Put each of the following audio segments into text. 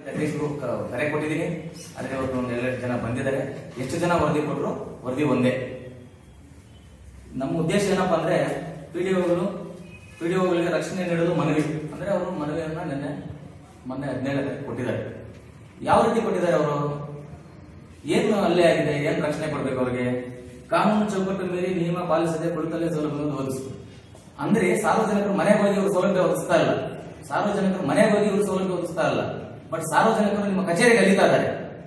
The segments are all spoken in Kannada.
ಜಗದೀಶ್ಗೂ ಕ- ಕರೆ ಕೊಟ್ಟಿದ್ದೀನಿ ಅದಕ್ಕೆ ಇವತ್ತು ಒಂದು ಎರಡು ಜನ ಬಂದಿದ್ದಾರೆ ಎಷ್ಟು ಜನ ವರದಿ ಕೊಟ್ಟರು ವರದಿ ಒಂದೇ ನಮ್ಮ ಉದ್ದೇಶ ಏನಪ್ಪಾ ಅಂದ್ರೆ ಪಿಡಿಒಗಳು ಪಿಡಿಒಗಳಿಗೆ ರಕ್ಷಣೆ ನೀಡಲು ಮನವಿ ಅಂದ್ರೆ ಅವರು ಮನವಿಯನ್ನ ನಿನ್ನೆ ಮೊನ್ನೆ ಹದಿನೇಳಕ್ಕೆ ಕೊಟ್ಟಿದ್ದಾರೆ ಯಾವ ರೀತಿ ಕೊಟ್ಟಿದ್ದಾರೆ ಅವರು ಏನು ಅಲ್ಲೇ ಆಗಿದೆ ಏನ್ ರಕ್ಷಣೆ ಕೊಡ್ಬೇಕು ಅವರಿಗೆ ಕಾನೂನು ಚೌಕಟ್ಟು ಮೀರಿ ನಿಯಮ ಪಾಲಿಸದೆ ಕುಳಿತಲ್ಲೇ ಸೌಲಭ್ಯವನ್ನು ಒದಗಿಸಬೇಕು ಅಂದ್ರೆ ಸಾರ್ವಜನಿಕರು ಮನೆಗೆ ಹೋಗಿ ಇವರು ಸೌಲಭ್ಯ ಒದಗಿಸ್ತಾ ಇಲ್ಲ ಸಾರ್ವಜನಿಕರು ಮನೆಗೆ ಹೋಗಿ ಇವರು ಸೌಲಭ್ಯ ಒದಗಿಸ್ತಾ ಇಲ್ಲ ಬಟ್ ಸಾರ್ವಜನಿಕರು ನಿಮ್ಮ ಕಚೇರಿಗೆ ಅಲಿತಾ ಇದ್ದಾರೆ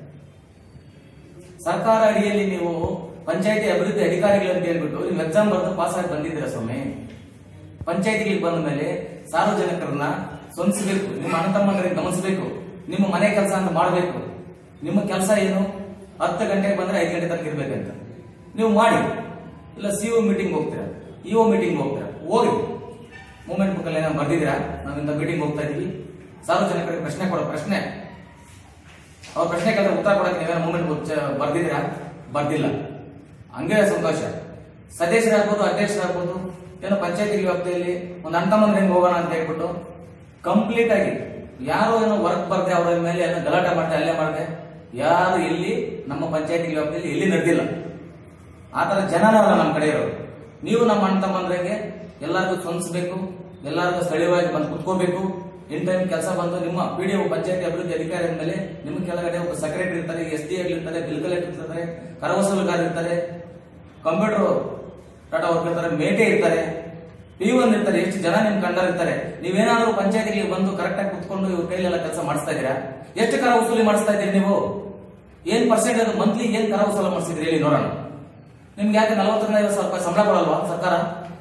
ಸರ್ಕಾರ ಅಡಿಯಲ್ಲಿ ನೀವು ಪಂಚಾಯತಿ ಅಭಿವೃದ್ಧಿ ಅಧಿಕಾರಿಗಳು ಅಂತ ಹೇಳ್ಬಿಟ್ಟು ನೀವು ಎಕ್ಸಾಮ್ ಬರೆದು ಪಾಸ್ ಆಗಿ ಬಂದಿದ್ದೀರಾ ಸ್ವಾಮಿ ಪಂಚಾಯತಿಗೆ ಬಂದ ಮೇಲೆ ಸಾರ್ವಜನಿಕರನ್ನ ಸ್ವಂದಿಸಬೇಕು ನಿಮ್ಮ ಅಣ್ಣ ತಮ್ಮಂದರಿಗೆ ಗಮನಿಸಬೇಕು ನಿಮ್ಮ ಮನೆ ಕೆಲಸ ಅಂತ ಮಾಡಬೇಕು ನಿಮ್ಮ ಕೆಲಸ ಏನು ಹತ್ತು ಗಂಟೆಗೆ ಬಂದ್ರೆ ಐದು ಗಂಟೆ ತನಕ ಇರ್ಬೇಕಂತ ನೀವು ಮಾಡಿ ಇಲ್ಲ ಸಿ ಒ ಮೀಟಿಂಗ್ ಹೋಗ್ತೀರಾ ಇ ಒ ಮೀಟಿಂಗ್ ಹೋಗ್ತೀರಾ ಹೋಗಿ ಮೂಮೆಂಟ್ ಬುಕ್ ಅಲ್ಲಿ ಏನೋ ಬರ್ದಿದ್ದೀರಾ ನಾವಿಂದ ಮೀಟಿಂಗ್ ಹೋಗ್ತಾ ಇದೀವಿ ಸಾರ್ವಜನಿಕರಿಗೆ ಪ್ರಶ್ನೆ ಕೊಡೋ ಪ್ರಶ್ನೆ ಅವ್ರ ಪ್ರಶ್ನೆ ಕೇಳಿದ್ರೆ ಉತ್ತರ ಕೊಡಕ್ಕೆ ನೀವೇನೋ ಮೂಮೆಂಟ್ ಬರ್ದಿದ್ದೀರಾ ಬರ್ದಿಲ್ಲ ಹಂಗೆ ಸಂತೋಷ ಸದಸ್ಯರಾಗ್ಬೋದು ಅಧ್ಯಕ್ಷರಾಗ್ಬೋದು ಏನೋ ಪಂಚಾಯತಿ ವ್ಯಾಪ್ತಿಯಲ್ಲಿ ಒಂದು ಅಂಟಮಂದ್ರೆ ಹೆಂಗ್ ಹೋಗೋಣ ಅಂತ ಹೇಳ್ಬಿಟ್ಟು ಕಂಪ್ಲೀಟ್ ಆಗಿ ಯಾರು ಏನೋ ವರ್ಕ್ ಬರ್ದೆ ಅವರ ಮೇಲೆ ಏನೋ ಗಲಾಟೆ ಮಾಡ್ದೆ ಅಲ್ಲೇ ಮಾಡ್ದೆ ಯಾರು ಎಲ್ಲಿ ನಮ್ಮ ಪಂಚಾಯತಿ ವ್ಯಾಪ್ತಿಯಲ್ಲಿ ಎಲ್ಲಿ ನಡೆದಿಲ್ಲ ಆ ತರ ಜನನವಲ್ಲ ನಮ್ಮ ಕಡೆ ಇರೋರು ನೀವು ನಮ್ಮ ಅಣ್ಣ ತಮ್ಮಂದ್ರಂಗೆ ಎಲ್ಲರಿಗೂ ಸ್ವಂದಿಸಬೇಕು ಎಲ್ಲರಿಗೂ ಸ್ಥಳೀಯವಾಗಿ ಬಂದು ಕುತ್ಕೋಬೇಕು ಇನ್ ಟೈಮ್ ಕೆಲಸ ಬಂದು ನಿಮ್ಮ ಪಿಡಿಒ ಪಂಚಾಯತಿ ಅಭಿವೃದ್ಧಿ ಅಧಿಕಾರಿ ಮೇಲೆ ನಿಮ್ಮ ಕೆಳಗಡೆ ಒಬ್ಬ ಸೆಕ್ರೆಟರಿ ಇರ್ತಾರೆ ಎಸ್ ಡಿ ಇರ್ತಾರೆ ಬಿಲ್ ಕಲೆಕ್ಟರ್ ಇರ್ತಾರೆ ಕರವಸೂಲುಗಾರ ಇರ್ತಾರೆ ಕಂಪ್ಯೂಟರ್ ಟಾಟಾ ವರ್ಕ್ ಇರ್ತಾರೆ ಮೇಟೆ ಇರ್ತಾರೆ ಪಿ ಒನ್ ಇರ್ತಾರೆ ಎಷ್ಟು ಜನ ನಿಮ್ ಕಂಡರ್ ಇರ್ತಾರೆ ನೀವೇನಾದ್ರೂ ಪಂಚಾಯತಿಗೆ ಬಂದು ಕರೆಕ್ಟ್ ಆಗಿ ಕುತ್ಕೊಂಡು ಇವ್ರ ಕೈಲೆಲ್ಲ ಕೆಲಸ ಮಾಡಿಸ್ತಾ ಇದೀರಾ ಎಷ್ಟು ಕರ ವಸೂಲಿ ಮಾಡಿಸ್ತಾ ಇದ್ದೀರಿ ನೀವು ಏನ್ ಪರ್ಸೆಂಟ್ ಅದು ಮಂತ್ಲಿ ಏನ್ ಕರ ವಸೂಲಿ ಮಾಡಿಸಿದ್ರಿ ಹೇಳಿ ನೋಡೋಣ ನಿಮ್ಗೆ ಯಾಕೆ ನಲವತ್ತರಿಂದ ಐವತ್ತು ಸಾವಿರ ರೂಪಾಯಿ ಸಂಬಳ ಕೊಡಲ್ವಾ ಸರ್ಕಾರ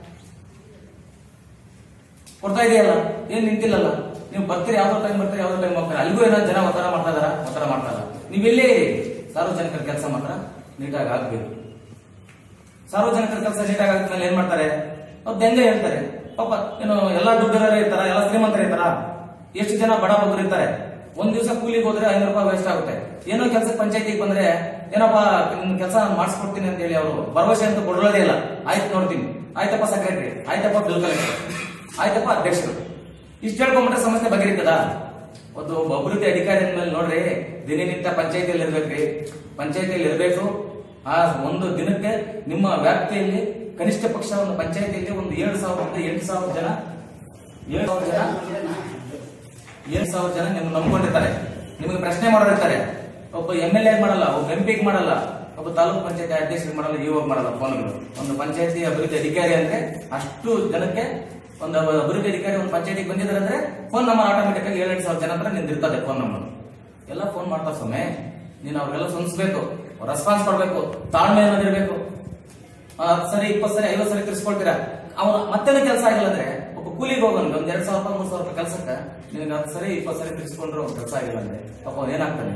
ಕೊಡ್ತಾ ಇದೆಯಲ್ಲ ಏನ್ ನಿಂತಿಲ್ಲಲ್ಲ ನೀವು ಬರ್ತೀರಿ ಯಾವ್ದೋ ಟೈಮ್ ಬರ್ತೀರಿ ಯಾವ್ದೋ ಟೈಮ್ ಹೋಗ್ತಾರೆ ಅಲ್ಲಿಗೂ ಏನೋ ಜನ ಒತ್ತಡ ಮಾಡ್ತಾ ಇದಾರ ಒತ್ತಡ ಮಾಡ್ತಾ ಇಲ್ಲ ನೀವೆಲ್ಲೇ ಇರಿ ಸಾರ್ವಜನಿಕರ ಕೆಲಸ ಮಾತ್ರ ನೀಟಾಗಿ ಆಗ್ಬೇಕು ಸಾರ್ವಜನಿಕರ ಕೆಲಸ ನೀಟಾಗಿ ಆಗಿದ್ಮೇಲೆ ಏನ್ ಮಾಡ್ತಾರೆ ಅವ್ರು ಹೆಂಗೆ ಹೇಳ್ತಾರೆ ಪಾಪ ಏನು ಎಲ್ಲಾ ದುಡ್ಡಿರೋರೇ ಇರ್ತಾರ ಎಲ್ಲ ಶ್ರೀಮಂತರು ಇರ್ತಾರ ಎಷ್ಟು ಜನ ಬಡ ಬಗ್ಗರು ಇರ್ತಾರೆ ಒಂದ್ ದಿವಸ ಕೂಲಿಗೆ ಹೋದ್ರೆ ಐನೂರು ರೂಪಾಯಿ ವೇಸ್ಟ್ ಆಗುತ್ತೆ ಏನೋ ಕೆಲಸ ಪಂಚಾಯತಿಗೆ ಬಂದ್ರೆ ಏನಪ್ಪ ನಿಮ್ ಕೆಲಸ ಮಾಡಿಸ್ಕೊಡ್ತೀನಿ ಅಂತ ಹೇಳಿ ಅವರು ಭರವಸೆ ಅಂತ ಕೊಡೋದೇ ಇಲ್ಲ ಆಯ್ತು ನೋಡ್ತೀನಿ ಆಯ್ತಪ್ಪ ಸೆಕ್ರೆಟರಿ ಆಯ್ತಪ್ಪ ಬಿಲ್ ಕಲೆಕ್ಟರ್ ಆಯ್ತಪ್ಪ ಅಧ್ಯಕ್ಷರು ಇಷ್ಟು ಹೇಳ್ಕೊಂಡ್ಬಿಟ್ರೆ ಸಮಸ್ಯೆ ಬಗೆಹರಿತದ ಒಂದು ಒಬ್ಬ ಅಭಿವೃದ್ಧಿ ಅಧಿಕಾರಿ ಮೇಲೆ ನೋಡ್ರಿ ದಿನನಿತ್ಯ ಪಂಚಾಯತಿಯಲ್ಲಿ ಇರ್ಬೇಕ್ರಿ ಪಂಚಾಯತಿಯಲ್ಲಿ ಇರಬೇಕು ಆ ಒಂದು ದಿನಕ್ಕೆ ನಿಮ್ಮ ವ್ಯಾಪ್ತಿಯಲ್ಲಿ ಕನಿಷ್ಠ ಪಕ್ಷ ಒಂದು ಪಂಚಾಯತಿಯಲ್ಲಿ ಒಂದು ಏಳು ಸಾವಿರದಿಂದ ಎಂಟು ಸಾವಿರ ಜನ ಏಳು ಸಾವಿರ ಜನ ಏಳು ಸಾವಿರ ಜನ ನಿಮ್ಗೆ ನಂಬ್ಕೊಂಡಿರ್ತಾರೆ ನಿಮಗೆ ಪ್ರಶ್ನೆ ಮಾಡೋರಿರ್ತಾರೆ ಒಬ್ಬ ಎಂ ಎಲ್ ಎ ಮಾಡಲ್ಲ ಒಬ್ಬ ಎಂ ಪಿಗೆ ಮಾಡಲ್ಲ ಒಬ್ಬ ತಾಲೂಕು ಪಂಚಾಯತಿ ಅಧ್ಯಕ್ಷರಿಗೆ ಮಾಡಲ್ಲ ಇವಾಗ ಮಾಡಲ್ಲ ಫೋನ್ಗಳು ಒಂದು ಪಂಚಾಯತಿ ಅಭಿವೃದ್ಧಿ ಅಧಿಕಾರಿ ಅಂದ್ರೆ ಅಷ್ಟು ಜನಕ್ಕೆ ಒಂದು ಅಭ- ಅಭಿವೃದ್ಧಿ ಅಧಿಕಾರಿ ಒಂದು ಪಂಚಾಯತಿಗೆ ಬಂದಿದ್ದಾರೆ ಅಂದ್ರೆ ಫೋನ್ ನಂಬರ್ ಆಟೋಮೆಟಿಕ್ ಆಗಿ ಏಳೆಂಟು ಸಾವಿರ ಜನ ಹತ್ರ ನಿಂತಿರ್ತದೆ ಫೋನ್ ನಂಬರ್ ಎಲ್ಲ ಫೋನ್ ಮಾಡ್ತಾ ಸ್ವಾಮಿ ನೀನು ಅವ್ರಿಗೆಲ್ಲ ಸ್ವಂದಿಸ್ಬೇಕು ರೆಸ್ಪಾನ್ಸ್ ಕೊಡ್ಬೇಕು ತಾಳ್ಮೆ ಅನ್ನೋದಿರ್ಬೇಕು ಆ, ಹತ್ತು ಸರಿ ಇಪ್ಪತ್ತು ಸರಿ ಐವತ್ತು ಸರಿ ತಿರ್ಸ್ಕೊಳ್ತೀರಾ ಅವನು ಮತ್ತೆ ಕೆಲಸ ಆಗಿಲ್ಲ ಅಂದ್ರೆ ಒಬ್ಬ ಕೂಲಿಗೆ ಹೋಗೋನ್ಗೆ ಒಂದ್ ಎರಡ್ ಸಾವಿರ ರೂಪಾಯಿ ಮೂರ್ ಸಾವಿರ ರೂಪಾಯಿ ಕೆಲಸಕ್ಕೆ ನಿನಗೆ ಹತ್ತು ಸರಿ ಇಪ್ಪತ್ತು ಸರಿ ತಿರ್ಸ್ಕೊಂಡ್ರು ಕೆಲಸ ಆಗಿಲ್ಲ ಅಂದ್ರೆ ಪಾಪ ಅವ್ನು ಏನಾಗ್ತಾನೆ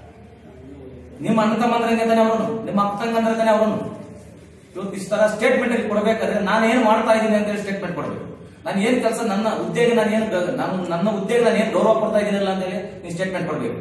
ನಿಮ್ಮ ಅಣ್ಣ ತಮ್ಮಂದ್ರಂಗೆ ತಾನೆ ಅವನು ನಿಮ್ಮ ಅಕ್ಕ ತಂಗಂದ್ರೆ ತಾನೆ ಅವನು ಇವತ್ತು ಇಷ್ಟ ತರ ಸ್ಟೇಟ್ಮೆಂಟ್ ಅಲ್ಲಿ ಕೊಡ್ಬೇಕಾದ್ರೆ ನಾನು ಏನ್ ಮಾಡ್ತಾ ಇದ್ದೀನಿ ಅಂತ ಹೇಳಿ ಸ್ಟೇಟ್ಮೆಂಟ್ ಕೊಡ್ಬೇಕು ನಾನು ಏನ್ ಕೆಲಸ ನನ್ನ ಉದ್ಯೋಗ ನಾನು ಏನ್ ಗ- ನಾನು ನನ್ನ ಉದ್ಯೋಗ ನಾನು ಏನ್ ಗೌರವ ಕೊಡ್ತಾ ಇದ್ದೀನಲ್ಲ ಅಂತ ಹೇಳಿ ನೀವು ಸ್ಟೇಟ್ಮೆಂಟ್ ಕೊಡ್ಬೇಕು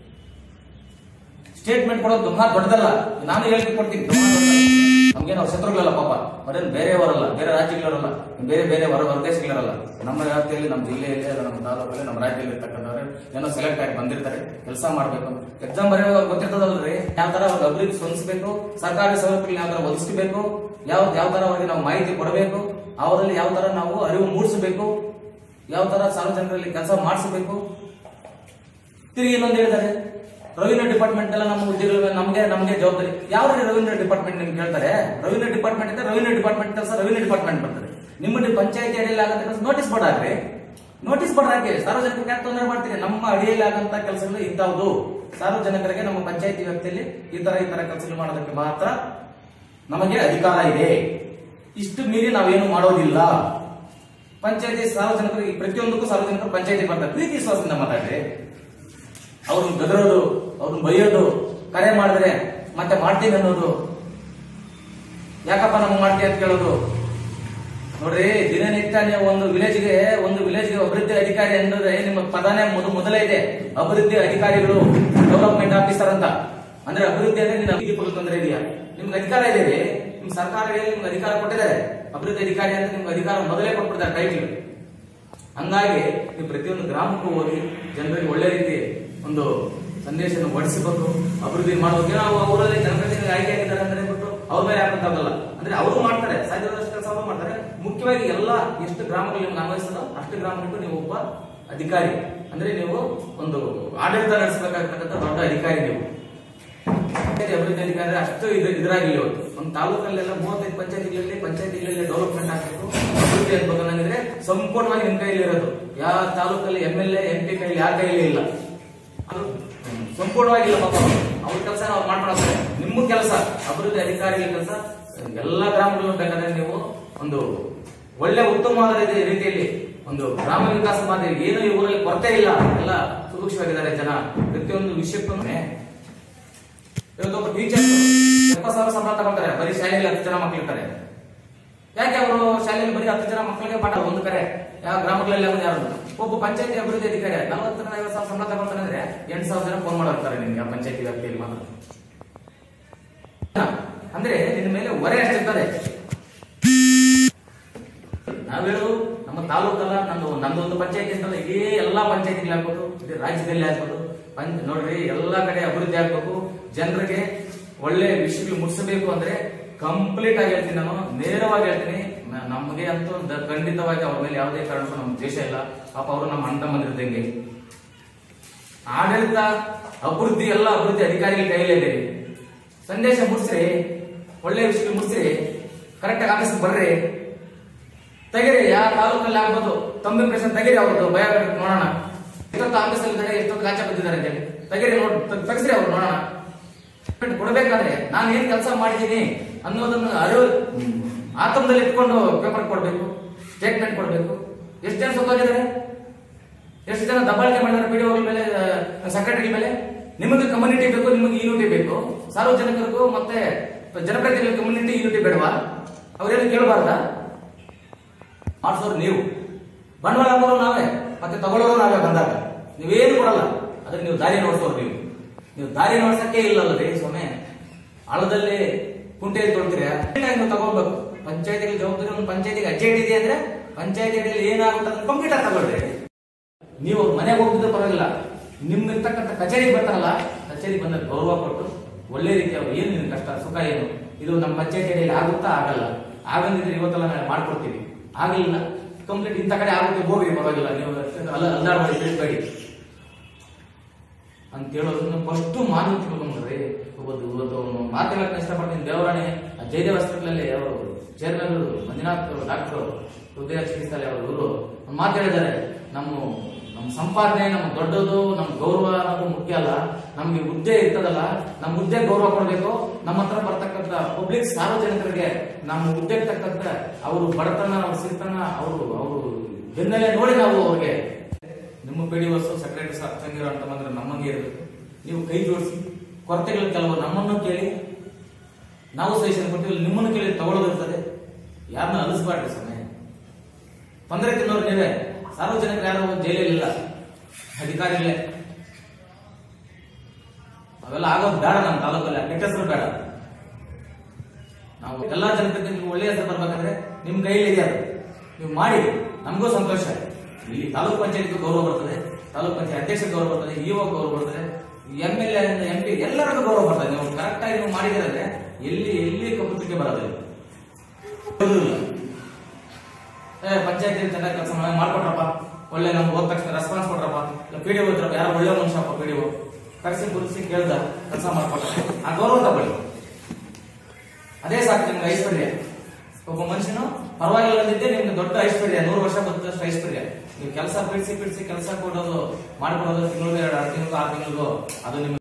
ಸ್ಟೇಟ್ಮೆಂಟ್ ಕೊಡೋದು ತುಂಬಾ ದೊಡ್ಡದಲ್ಲ ನಾನು ಹೇಳಿಕೆ ಕೊಡ್ತೀನಿ ನಮ್ಗೇನು ಅವ್ರ ಶತ್ರುಗಳಲ್ಲ ಪಾಪ ಅವ್ರೇನು ಬೇರೆಯವರಲ್ಲ ಬೇರೆ ರಾಜ್ಯಗಳವರಲ್ಲ ಬೇರೆ ಬೇರೆ ಹೊರ ಹೊರದೇಶಗಳರಲ್ಲ ನಮ್ಮ ವ್ಯಾಪ್ತಿಯಲ್ಲಿ ನಮ್ಮ ಜಿಲ್ಲೆಯಲ್ಲಿ ಅಲ್ಲ ನಮ್ಮ ತಾಲೂಕಲ್ಲಿ ನಮ್ಮ ರಾಜ್ಯದಲ್ಲಿ ಇರ್ತಕ್ಕಂಥವ್ರು ಏನೋ ಸೆಲೆಕ್ಟ್ ಆಗಿ ಬಂದಿರ್ತಾರೆ ಕೆಲಸ ಮಾಡ್ಬೇಕು ಎಕ್ಸಾಮ್ ಬರೆಯುವಾಗ ಗೊತ್ತಿರ್ತದಲ್ರಿ ಯಾವ ತರ ಅವ್ರಿಗೆ ಅಭಿವೃದ್ಧಿ ಸ್ವಂದಿಸಬೇಕು ಸರ್ಕಾರಿ ಸೌಲಭ್ಯಗಳನ್ನ ಯಾವ ತರ ಒದಗಿಸಬೇಕು ಯಾವ ಯಾವ ತರ ಅವರಿಗೆ ನಾವು ಮಾಹಿತಿ ಕೊಡಬೇಕು ಅವರಲ್ಲಿ ಯಾವ ತರ ನಾವು ಅರಿವು ಮೂಡಿಸಬೇಕು ಯಾವ ತರ ಸಾರ್ವಜನಿಕರಲ್ಲಿ ಕೆಲಸ ಮಾಡಿಸಬೇಕು ತಿರುಗಿ ಇನ್ನೊಂದು ಹೇಳಿದ್ದಾರೆ ರೆವಿನ್ಯೂ ಡಿಪಾರ್ಟ್ಮೆಂಟ್ ಎಲ್ಲ ನಮ್ಮ ಉದ್ಯೋಗಗಳ ನಮಗೆ ನಮಗೆ ಜವಾಬ್ದಾರಿ ಯಾವ ರೆವಿನ್ಯೂ ಡಿಪಾರ್ಟ್ಮೆಂಟ್ ನಿಮ್ಗೆ ಹೇಳ್ತಾರೆ ರೆವಿನ್ಯೂ ಡಿಪಾರ್ಟ್ಮೆಂಟ್ ಇದೆ ರೆವಿನ್ಯೂ ಡಿಪಾರ್ಟ್ಮೆಂಟ್ ಕೆಲಸ ರೆವಿನ್ಯೂ ಡಿಪಾರ್ಟ್ಮೆಂಟ್ ಬರ್ತದೆ ನಿಮ್ಮ ಡಿ- ಪಂಚಾಯತಿ ಅಡಿಯಲ್ಲಿ ಆಗಂತ ನೋಟಿಸ್ ಬೋರ್ಡ್ ಹಾಕ್ರಿ ನೋಟಿಸ್ ಬೋರ್ಡ್ ಹಾಕಿ ಸಾರ್ವಜನಿಕರಿಗೆ ಯಾಕೆ ತೊಂದರೆ ಮಾಡ್ತೀರಿ ನಮ್ಮ ಅಡಿಯಲ್ಲಿ ಆಗಂತ ಕೆಲಸಗಳು ಇಂಥವುದು ಸಾರ್ವಜನಿಕರಿಗೆ ನಮ್ಮ ಪಂಚಾಯತಿ ವ್ಯಾಪ್ತಿಯಲ್ಲಿ ಈ ತರ ಈ ತರ ಕೆಲಸಗಳು ಮಾಡೋದಕ್ಕೆ ಮಾತ್ರ ನಮಗೆ ಅಧಿಕಾರ ಇದೆ ಇಷ್ಟು ಮೀರಿ ನಾವೇನು ಮಾಡೋದಿಲ್ಲ ಪಂಚಾಯತಿ ಸಾರ್ವಜನಿಕರು ಈ ಪ್ರತಿಯೊಂದಕ್ಕೂ ಸಾರ್ವಜನಿಕರು ಪಂಚಾಯತಿ ಬರ್ತಾರೆ ಪ್ರೀತಿ ವಿಶ್ವಾಸದಿಂದ ಮಾತಾಡ್ರಿ ಅವ್ರನ್ನ ಗದರೋದು ಅವ್ರನ್ನ ಬೈಯೋದು ಕರೆ ಮಾಡಿದ್ರೆ ಮತ್ತೆ ಮಾಡ್ತೀನಿ ಅನ್ನೋದು ಯಾಕಪ್ಪ ನಮ್ಗೆ ಮಾಡ್ತೀವಿ ಅಂತ ಕೇಳೋದು ನೋಡ್ರಿ ದಿನನಿತ್ಯ ನೀವು ಒಂದು ವಿಲೇಜ್ಗೆ ಒಂದು ವಿಲೇಜ್ಗೆ ಅಭಿವೃದ್ಧಿ ಅಧಿಕಾರಿ ಅಂದ್ರೆ ನಿಮ್ಮ ಪದನೇ ಮೊದ ಮೊದಲೇ ಇದೆ ಅಭಿವೃದ್ಧಿ ಅಧಿಕಾರಿಗಳು ಡೆವಲಪ್ಮೆಂಟ್ ಆಫೀಸರ್ ಅಂತ ಅಂದ್ರೆ ಅಭಿವೃದ್ಧಿ ಅಂದ್ರೆ ನೀನು ಅಭಿವೃದ್ಧಿ ಕೊಡಲು ತೊಂದರೆ ಇದೆಯಾ ನಿಮ್ಗೆ ಅಧಿಕಾರ ಇದೆ ರೀ. ನಿಮ್ ಸರ್ಕಾರ ಹೇಳಿ ನಿಮ್ಗೆ ಅಧಿಕಾರ ಕೊಟ್ಟಿದ್ದಾರೆ ಅಭಿವೃದ್ಧಿ ಅಧಿಕಾರಿ ಅಂತ ನಿಮ್ಗೆ ಅಧಿಕಾರ ಮೊದಲೇ ಕೊಟ್ಬಿಡ್ತಾರೆ ಟೈಟ್ಲ್ ಹಂಗಾಗಿ ನೀವು ಪ್ರತಿಯೊಂದು ಗ್ರಾಮಕ್ಕೂ ಹೋಗಿ ಜನರಿಗೆ ಒಳ್ಳೆ ರೀತಿ ಒಂದು ಸಂದೇಶವನ್ನು ಹೊಡಿಸಬೇಕು ಅಭಿವೃದ್ಧಿ ಮಾಡಬೇಕು ಏನೋ ನಾವು ಅವರಲ್ಲಿ ಜನಪ್ರತಿನಿಧಿ ಆಯ್ಕೆ ಆಗಿದ್ದಾರೆ ಅಂದ್ರೆ ಬಿಟ್ಟು ಅವ್ರ ಮೇಲೆ ಹಾಕಂತಾಗಲ್ಲ ಅಂದ್ರೆ ಅವರು ಮಾಡ್ತಾರೆ ಸಾಧ್ಯವಾದಷ್ಟು ಕೆಲಸ ಅವರು ಮಾಡ್ತಾರೆ ಮುಖ್ಯವಾಗಿ ಎಲ್ಲ ಎಷ್ಟು ಗ್ರಾಮಗಳು ನಿಮ್ಗೆ ಅನ್ವಯಿಸ್ತದೋ ಅಷ್ಟು ಗ್ರಾಮಗಳಿಗೂ ನೀವು ಒಬ್ಬ ಅಧಿಕಾರಿ ಅಂದ್ರೆ ನೀವು ಒಂದು ಆಡಳಿತ ನಡೆಸಬೇಕಾಗ್ತಕ್ಕಂಥ ದೊಡ್ಡ ಅಧಿಕಾರಿ ನೀವು ಪಂಚಾಯತಿ ಅಭಿವೃದ್ಧಿ ಅಧಿಕಾರಿ ಅಷ್ಟು ಇದು ಇದ್ರಾಗಿಲ್ಲ ಇವತ್ತು ಒಂದು ತಾಲೂಕಲ್ಲೆಲ್ಲ ಮೂವತ್ತೈದು ಪಂಚಾಯತಿಗಳಲ್ಲಿ ಪಂಚಾಯತಿಗಳಲ್ಲಿ ಡೆವಲಪ್ಮೆಂಟ್ ಆಗಬೇಕು ಅಭಿವೃದ್ಧಿ ಅನ್ಬೇಕು ಅನ್ನಂಗಿದ್ರೆ ಸಂಪೂರ್ಣವಾಗಿ ನಿಮ್ ಕೈಯಲ್ಲಿ ಇರೋದು ಯಾವ ತಾಲೂಕಲ್ಲಿ M L A M P ಕೈಲಿ ಯಾರ ಕೈಲಿ ಇಲ್ಲ ಅದು ಸಂಪೂರ್ಣವಾಗಿ ಇಲ್ಲ ಪಾಪ ಅವ್ರ ಕೆಲಸ ಅವ್ರು ಮಾಡ್ಕೊಳ್ತಾರೆ ನಿಮ್ಮ ಕೆಲಸ ಅಭಿವೃದ್ಧಿ ಅಧಿಕಾರಿಗಳ ಕೆಲಸ ಎಲ್ಲಾ ಗ್ರಾಮಗಳನ್ನು ಬೇಕಾದ್ರೆ ನೀವು ಒಂದು ಒಳ್ಳೆ ಉತ್ತಮವಾದ ರೀತಿ- ರೀತಿಯಲ್ಲಿ ಒಂದು ಗ್ರಾಮ ವಿಕಾಸ ಮಾದರಿ ಏನು ಈ ಊರಲ್ಲಿ ಕೊರತೆ ಇಲ್ಲ ಎಲ್ಲ ಸುಭಿಕ್ಷವಾಗಿದ್ದಾರೆ ಜನ ಪ್ರತಿಯೊಂದು ವಿಷಯಕ್ಕೂ ಇವತ್ತೊಬ್ಬ ಟೀಚರ್ ಎಪ್ಪತ್ತು ಸಾವಿರ ಸಂಬಳ ತಗೊಳ್ತಾರೆ ಬರೀ ಶಾಲೆಯಲ್ಲಿ ಹತ್ತು ಜನ ಮಕ್ಕಳು ಇರ್ತಾರೆ ಯಾಕೆ ಅವರು ಶಾಲೆಯಲ್ಲಿ ಬರೀ ಹತ್ತು ಜನ ಮಕ್ಕಳಿಗೆ ಪಾಠ ಒಂದು ಕರೆ ಯಾವ ಗ್ರಾಮಗಳಲ್ಲಿ ಒಂದು ಯಾರು ಒಬ್ಬ ಪಂಚಾಯತಿ ಅಭಿವೃದ್ಧಿ ಅಧಿಕಾರಿ ನಲವತ್ತರಿಂದ ಐವತ್ತು ಸಾವಿರ ಸಂಬಳ ತಗೊಳ್ತಾನೆ ಅಂದ್ರೆ ಎಂಟು ಸಾವಿರ ಜನ ಫೋನ್ ಮಾಡಿರ್ತಾರೆ ನಿಮ್ಗೆ ಆ ಪಂಚಾಯತಿ ವ್ಯಾಪ್ತಿಯಲ್ಲಿ ಮಾತ್ರ ಅಂದ್ರೆ ನಿನ್ನ ಮೇಲೆ ಹೊರೆ ಅಷ್ಟಿರ್ತದೆ ನಾವ್ ಹೇಳೋದು ನಮ್ಮ ತಾಲೂಕಲ್ಲ ನಂದು ನಂದೊಂದು ಪಂಚಾಯತಿ ಅಂತಲ್ಲ ಇಡೀ ಎಲ್ಲಾ ಪಂಚಾಯತಿಗಳಾಗ್ಬೋದು ಇಡೀ ರಾಜ್ಯದಲ್ಲಿ ಆಗ್ಬೋದು ಪಂಚ ನೋಡ್ರಿ ಎಲ್ಲಾ ಕಡೆ ಅಭಿವೃದ್ಧಿ ಆಗ್ಬೇಕು ಜನರಿಗೆ ಒಳ್ಳೆ ವಿಷಯಗಳು ಮುಟ್ಟಿಸಬೇಕು ಅಂದ್ರೆ ಕಂಪ್ಲೀಟ್ ಆಗಿ ಹೇಳ್ತೀನಿ ನಾನು ನೇರವಾಗಿ ಹೇಳ್ತೀನಿ ನ- ನಮಗೆ ಅಂತೂ ದ- ಖಂಡಿತವಾಗಿ ಅವ್ರ ಮೇಲೆ ಯಾವುದೇ ಕಾರಣಕ್ಕೂ ನಮ್ಮ ದೇಶ ಇಲ್ಲ ಪಾಪ ಅವರು ನಮ್ಮ ಅಣ್ಣ ತಮ್ಮಂದಿರ್ದಂಗೆ ಆಡಳಿತ ಅಭಿವೃದ್ಧಿ ಎಲ್ಲ ಅಭಿವೃದ್ಧಿ ಅಧಿಕಾರಿಗಳ ಕೈಯಲ್ಲೇ ಇದೆ ಸಂದೇಶ ಮುಟ್ಸ್ರಿ ಒಳ್ಳೆ ವಿಷಯಗಳು ಮುಟ್ಸ್ರಿ ಕರೆಕ್ಟ್ ಆಗಿ ಆಫೀಸ್ ಬರ್ರಿ ತೆಗಿರಿ ಯಾವ ತಾಲೂಕಲ್ಲಿ ಆಗ್ಬೋದು ತೊಂಬಿ ಪರ್ಸೆಂಟ್ ತೆಗಿರಿ ಅವ್ರದ್ದು ಭಯ ನೋಡೋಣ ಎಷ್ಟೊತ್ತು ಆಫೀಸಲ್ಲಿ ಇದ್ದಾರೆ ಎಷ್ಟೊತ್ತು ಆಚೆ ಬಂದಿದ್ದಾರೆ ಅಂತೇಳಿ ತೆಗಿರಿ ನೋಡ್ ತ- ತೆಗಿಸ್ರಿ ಅವ್ರು ನೋಡೋಣ ಕೊಡ್ಬೇಕಾದ್ರೆ ನಾನು ಏನ್ ಕೆಲಸ ಮಾಡಿದ್ದೀನಿ ಅನ್ನೋದನ್ನ ಅರಿವು ಆತಂಕದಲ್ಲಿ ಇಟ್ಕೊಂಡು ಪೇಪರ್ ಕೊಡ್ಬೇಕು ಸ್ಟೇಟ್ಮೆಂಟ್ ಕೊಡ್ಬೇಕು ಎಷ್ಟು ಜನ ಸತ್ತೋಗಿದ್ದಾರೆ ಎಷ್ಟು ಜನ ದಬ್ಬಾಳಿಕೆ ಮಾಡಿದ್ದಾರೆ ಪಿಡಿಒ ಮೇಲೆ ಸೆಕ್ರೆಟರಿ ಮೇಲೆ ನಿಮಗೆ ಕಮ್ಯುನಿಟಿ ಬೇಕು ನಿಮಗೆ ಯೂನಿಟಿ ಬೇಕು ಸಾರ್ವಜನಿಕರಿಗೂ ಮತ್ತೆ ಜನಪ್ರತಿನಿಧಿ ಕಮ್ಯುನಿಟಿ ಯೂನಿಟಿ ಬೇಡವಾ ಅವ್ರೇನು ಕೇಳಬಾರ್ದಾ ಮಾಡಿಸೋರು ನೀವು ಬಂಡವಾಳ ಹಾಕೋರು ನಾವೇ ಮತ್ತೆ ತಗೊಳ್ಳೋರು ನಾವೇ ಬಂದಾಗ ನೀವೇನು ಕೊಡಲ್ಲ ಅದ್ರ ನೀವು ದಾರಿ ನೋಡ್ಸೋರು ನೀವು ನೀವು ದಾರಿ ನೋಡ್ಸಕ್ಕೆ ಇಲ್ಲಲ್ಲ ರೀ ಸೊನ್ನೆ ಆಳದಲ್ಲಿ ಕುಂಟೆ ತೊಳ್ತೀರಾ ನೀವು ತಗೋಬೇಕು ಪಂಚಾಯತಿಗೆ ಜವಾಬ್ದಾರಿ ಒಂದು ಪಂಚಾಯತಿಗೆ ಅರ್ಜೆಂಟ್ ಇದೆ ಅಂದ್ರೆ ಪಂಚಾಯತಿಗಳಲ್ಲಿ ಏನಾಗುತ್ತೆ ಅಂದ್ರೆ ಕಂಪ್ಲೀಟ್ ಆಗಿ ತಗೊಳ್ರಿ ನೀವು ಅವ್ರ ಮನೆಗೆ ಹೋಗ್ತಿದ್ರೆ ಪರವಾಗಿಲ್ಲ ನಿಮ್ ಇರ್ತಕ್ಕಂಥ ಕಚೇರಿಗೆ ಬರ್ತಾರಲ್ಲ ಕಚೇರಿಗೆ ಬಂದ ಗೌರವ ಕೊಟ್ಟು ಒಳ್ಳೆ ರೀತಿ ಅವ್ರು ಏನು ನಿನ್ ಕಷ್ಟ ಸುಖ ಏನು ಇದು ನಮ್ಮ ಪಂಚಾಯತಿಯಲ್ಲಿ ಆಗುತ್ತಾ ಆಗಲ್ಲ ಆಗಂದಿದ್ರೆ ಇವತ್ತೆಲ್ಲ ನಾಳೆ ಮಾಡ್ಕೊಡ್ತೀವಿ ಆಗಿಲ್ಲ ಕಂಪ್ಲೀಟ್ ಇಂಥ ಕಡೆ ಆಗುತ್ತೆ ಹೋಗ್ರಿ ಪರವಾಗಿಲ್ಲ ನೀವು ಅಲ್ಲ ಅಲ್ಲಾಡ್ಬೇಡಿ ಬೀಳ್ಬೇಡಿ ಅಂತ ಹೇಳೋದನ್ನ ಫಸ್ಟ್ ಮಾನವ ತಿಳ್ಕೊಂಡ್ರಿ ಇವತ್ತು ಇವತ್ತು ಮಾತಾಡಕ್ಕೆ ಇಷ್ಟಪಡ್ತೀನಿ ದೇವರಾಣೆ ಆ ಜಯದೇವ್ ಹಾಸ್ಪಿಟಲ್ ಅವರು ಚೇರ್ಮನ್ ಮಂಜುನಾಥ್ ಡಾಕ್ಟರ್ ಹೃದಯ ಚಿಕಿತ್ಸಾಲಯ ಅವರು ಇವರು ಒಂದು ಮಾತು ಹೇಳಿದ್ದಾರೆ ನಮ್ಮ ನಮ್ಮ ಸಂಪಾದನೆ ನಮ್ಮ ದೊಡ್ಡದು ನಮ್ಮ ಗೌರವ ಅನ್ನೋದು ಮುಖ್ಯ ಅಲ್ಲ ನಮ್ಗೆ ಹುದ್ದೆ ಇರ್ತದಲ್ಲ ನಮ್ಮ ಹುದ್ದೆ ಗೌರವ ಕೊಡಬೇಕು ನಮ್ಮ ಹತ್ರ ಬರ್ತಕ್ಕಂಥ ಪಬ್ಲಿಕ್ ಸಾರ್ವಜನಿಕರಿಗೆ ನಮ್ಮ ಹುದ್ದೆಗೆ ತಕ್ಕಂತ ಅವರು ಬಡತನ ಅವ್ರ ಸಿರಿತನ ಅವರು ಅವರು ಬೆನ್ನಲ್ಲೇ ನೋಡಿ ನಾವು ಅವ್ರಿಗೆ ನಿಮ್ಮ ಪಿಡಿ ವಸ್ತು ಸೆಕ್ರೆಟರಿ ತಂಗಿರೋ ಅಂತ ಬಂದ್ರೆ ನಮಗೆ ಇರಬೇಕು ನೀವು ಕೈ ಜೋಡಿಸಿ ಕೊರತೆಗಳು ಕೆಲವು ನಮ್ಮನ್ನು ಕೇಳಿ ನಾವು ಸಜೆಷನ್ ಕೊಟ್ಟಿಲ್ಲ ನಿಮ್ಮನ್ನು ಕೇಳಿ ತಗೊಳ್ಳೋದು ಇರ್ತದೆ ಯಾರನ್ನ ಅಲಿಸ್ಬಾರ್ದು ಸಮಯ ತೊಂದರೆ ತಿನ್ನೋರು ನೀವೇ ಸಾರ್ವಜನಿಕರು ಯಾರು ಜೈಲಲ್ಲಿ ಇಲ್ಲ ಅಧಿಕಾರಿಗಳೇ ಅವೆಲ್ಲ ಆಗೋದು ಬೇಡ ನಮ್ಮ ತಾಲೂಕಲ್ಲಿ ಕೆಟ್ಟ ಹೆಸರು ಬೇಡ ನಾವು ಎಲ್ಲಾ ಜನಪ್ರತಿನಿಧಿಗಳು ಒಳ್ಳೆಯ ಹೆಸರು ಬರ್ಬೇಕಂದ್ರೆ ನಿಮ್ ಕೈಯಲ್ಲಿ ಇದೆ ಅದು ನೀವು ಮಾಡಿ ನಮಗೂ ಸಂತೋಷ ಇಲ್ಲಿ ತಾಲೂಕ್ ಪಂಚಾಯತ್ ಗೌರವ ಬರ್ತದೆ ತಾಲೂಕ್ ಪಂಚಾಯತ್ ಅಧ್ಯಕ್ಷ ಗೌರವ ಬರ್ತದೆ ಇಒ ಗೌರವ ಬರ್ತದೆ M L A M P ಎಲ್ಲರಿಗೂ ಗೌರವ ಬರ್ತದೆ ನೀವು ಕರೆಕ್ಟ್ ಆಗಿ ನೀವು ಮಾಡಿದ್ರೆ ಎಲ್ಲಿ ಎಲ್ಲಿ ಕಪ್ಪುತ್ತಿಗೆ ಬರೋದಿಲ್ಲ ಬರೋದಿಲ್ಲ. ಏ ಪಂಚಾಯತಿ ಚೆನ್ನಾಗಿ ಕೆಲಸ ಮಾಡ್ಕೊಟ್ರಪ್ಪ ಒಳ್ಳೆ ನಮ್ಗೆ ಹೋದ ತಕ್ಷಣ ರೆಸ್ಪಾನ್ಸ್ ಕೊಟ್ರಪ್ಪ ಇಲ್ಲ ಪಿ ಡಿ ಒ ಇದ್ರಪ್ಪ ಯಾರೋ ಒಳ್ಳೆ ಮನುಷ್ಯಪ್ಪ ಪಿ ಡಿ ಒ ಕರೆಸಿ ಕುರಿಸಿ ಕೇಳ್ದ ಕೆಲಸ ಮಾಡ್ಕೊಟ್ಟ ಆ ಗೌರವ ತಗೊಳ್ಳಿ ಅದೇ ಸಾಕು ನಿಮ್ಗೆ ಐಶ್ವರ್ಯ ಒಬ್ಬ ಮನುಷ್ಯನು ಪರವಾಗಿಲ್ಲ ಅಂದಿದ್ದೆ ನಿಮ್ಗೆ ದೊಡ್ಡ ಐಶ್ವರ್ಯ ನೂರು ವರ್ಷ ಬದುಕಷ್ಟು ಐಶ್ವರ್ಯ ನೀವು ಕೆಲಸ ಬಿಡಿಸಿ ಬಿಡಿಸಿ ಕೆಲಸ ಕೊಡೋದು ಮಾಡ್ಕೊಡೋದು ತಿಂಗಳಿಗೆ ಎರಡು ತಿಂಗಳಿಗೂ ಆರು ತಿಂಗಳಿಗೂ ಅದು ನಿಮ್ಗೆ